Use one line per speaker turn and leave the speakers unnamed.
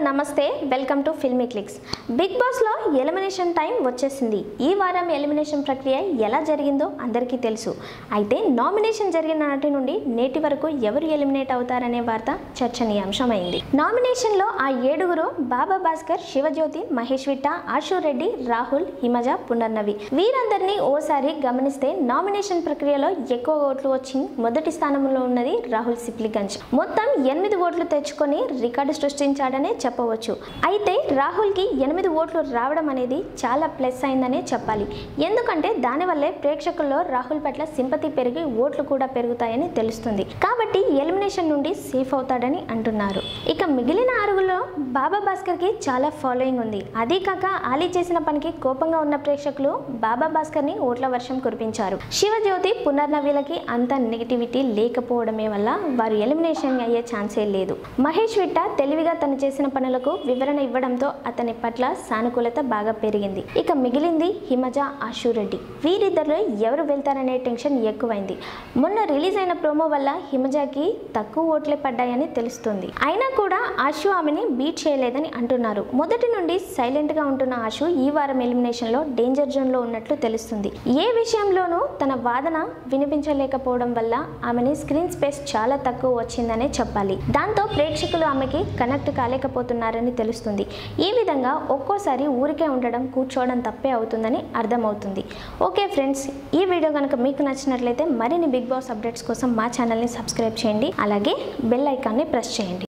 నమస్తే welcome to filmy clicks big బాస్లో elimination time వచ్చేసింది ఈ వారం ఎలిమినేషన్ ప్రక్రియ ఎలా జరిగిందో అందరికీ తెలుసు అయితే నామినేషన్ జరిగిన నాటి నుండి నేటి వరకు ఎవరు ఎలిమినేట్ అవుతారనే వార్త చర్చనీయాంశమైంది నామినేషన్లో ఆ ఏడుగురు బాబా భాస్కర్ శివజ్యోతి మహేష్ విట్ట ఆశు రెడ్డి రాహుల్ హిమజ పునర్నవి వీరందరినీ ఓసారి గమనిస్తే నామినేషన్ ప్రక్రియలో ఎక్కువ ఓట్లు వచ్చి మొదటి స్థానంలో ఉన్నది రాహుల్ సిప్లిగంజ్ మొత్తం ఎనిమిది ఓట్లు తెచ్చుకొని రికార్డు సృష్టించాడనే చెప్పవచ్చు అయితే రాహుల్కి ఎనిమిది ఓట్లు రావడం అనేది చాలా ప్లస్ అయిందనే చెప్పాలి ఎందుకంటే దానివల్లే ప్రేక్షకుల్లో రాహుల్ పట్ల సింపతి పెరిగి ఓట్లు కూడా పెరుగుతాయని తెలుస్తుంది కాబట్టి ఎలిమినేషన్ నుండి సేఫ్ అవుతాడని అంటున్నారు ఇక మిగిలిన ఆరుగులో బాబా భాస్కర్కి చాలా ఫాలోయింగ్ ఉంది అదీ కాక ఆలీ చేసిన పనికి కోపంగా ఉన్న ప్రేక్షకులు బాబా భాస్కర్ని ఓట్ల వర్షం కురిపించారు శివజ్యోతి పునర్నవీలకి అంత నెగిటివిటీ లేకపోవడమే వల్ల వారు ఎలిమినేషన్ అయ్యే ఛాన్సే లేదు మహేష్ విట్ట తెలివిగా తను చేసిన పనులకు వివరణ ఇవ్వడంతో అతని పట్ల సానుకూలత బాగా పెరిగింది ఇక మిగిలింది హిమజ ఆశురెడ్డి వీరిద్దరిలో ఎవరు వెళ్తారనే టెన్షన్ ఎక్కువైంది మొన్న రిలీజ్ అయిన ప్రోమో వల్ల హిమజకి తక్కువ ఓట్లే పడ్డాయని తెలుస్తుంది అయినా కూడా ఆశు ఆమెని బీట్ చేయలేదని అంటున్నారు మొదటి నుండి సైలెంట్ గా ఉంటున్న ఆశు ఈ వారం ఎలిమినేషన్ లో డేంజర్ జోన్ లో ఉన్నట్లు తెలుస్తుంది ఏ విషయంలోనూ తన వాదన వినిపించలేకపోవడం వల్ల ఆమెని స్క్రీన్ స్పేస్ చాలా తక్కువ వచ్చిందనే చెప్పాలి దాంతో ప్రేక్షకులు ఆమెకి కనెక్ట్ కాలేకపోతున్నారని తెలుస్తుంది ఈ విధంగా ఒక్కోసారి ఊరికే ఉండడం కూర్చోవడం తప్పే అవుతుందని అర్థమవుతుంది ఓకే ఫ్రెండ్స్ ఈ వీడియో కనుక మీకు నచ్చినట్లయితే మరిన్ని బిగ్ బాస్ అప్డేట్స్ కోసం మా ఛానల్ని సబ్స్క్రైబ్ చేయండి అలాగే బెల్ ఐకాన్ని ప్రెస్ చేయండి